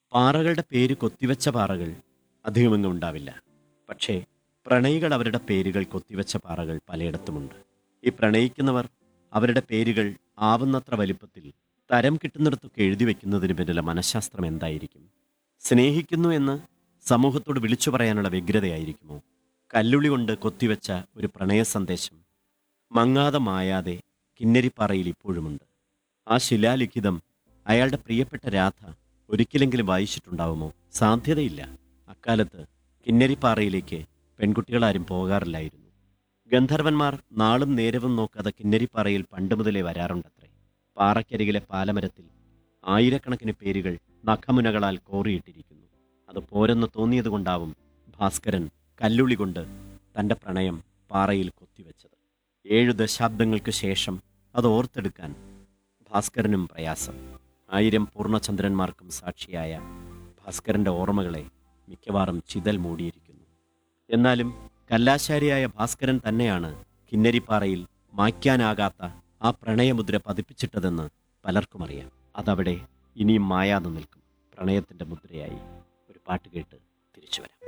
പാറകളുടെ പേര് കൊത്തിവെച്ച പാറകൾ അധികമെങ്ങും ഉണ്ടാവില്ല പക്ഷേ പ്രണയികൾ അവരുടെ പേരുകൾ കൊത്തിവെച്ച പാറകൾ പലയിടത്തുമുണ്ട് ഈ പ്രണയിക്കുന്നവർ അവരുടെ പേരുകൾ ആവുന്നത്ര വലിപ്പത്തിൽ തരം കിട്ടുന്നിടത്തൊക്കെ എഴുതി വെക്കുന്നതിന് പിന്നിലെ മനഃശാസ്ത്രം എന്തായിരിക്കും സ്നേഹിക്കുന്നു എന്ന് സമൂഹത്തോട് വിളിച്ചു പറയാനുള്ള വ്യഗ്രതയായിരിക്കുമോ കല്ലുളി കൊണ്ട് കൊത്തിവെച്ച ഒരു പ്രണയ സന്ദേശം മങ്ങാതെ മായാതെ കിന്നരിപ്പാറയിൽ ഇപ്പോഴുമുണ്ട് ആ ശിലാലിഖിതം അയാളുടെ പ്രിയപ്പെട്ട രാധ ഒരിക്കലെങ്കിലും വായിച്ചിട്ടുണ്ടാവുമോ സാധ്യതയില്ല അക്കാലത്ത് കിന്നരിപ്പാറയിലേക്ക് പെൺകുട്ടികളാരും പോകാറില്ലായിരുന്നു ഗന്ധർവന്മാർ നാളും നേരവും നോക്കാതെ കിന്നരിപ്പാറയിൽ പണ്ട് മുതലേ വരാറുണ്ടത്രേ പാറയ്ക്കരികിലെ പാലമരത്തിൽ ആയിരക്കണക്കിന് പേരുകൾ നഖമുനകളാൽ കോറിയിട്ടിരിക്കുന്നു അത് പോരെന്ന് തോന്നിയതുകൊണ്ടാവും ഭാസ്കരൻ കല്ലുളി കൊണ്ട് തൻ്റെ പ്രണയം പാറയിൽ കൊത്തിവെച്ചത് ഏഴു ദശാബ്ദങ്ങൾക്ക് ശേഷം അത് ഓർത്തെടുക്കാൻ ഭാസ്കരനും പ്രയാസം ആയിരം പൂർണ്ണചന്ദ്രന്മാർക്കും സാക്ഷിയായ ഭാസ്കരന്റെ ഓർമ്മകളെ മിക്കവാറും ചിതൽ മൂടിയിരിക്കുന്നു എന്നാലും കല്ലാശാരിയായ ഭാസ്കരൻ തന്നെയാണ് കിന്നരിപ്പാറയിൽ മായ്ക്കാനാകാത്ത ആ പ്രണയമുദ്ര പതിപ്പിച്ചിട്ടതെന്ന് പലർക്കും അറിയാം അതവിടെ ഇനിയും മായാതെ നിൽക്കും പ്രണയത്തിന്റെ മുദ്രയായി ഒരു പാട്ട് കേട്ട് തിരിച്ചു വരാം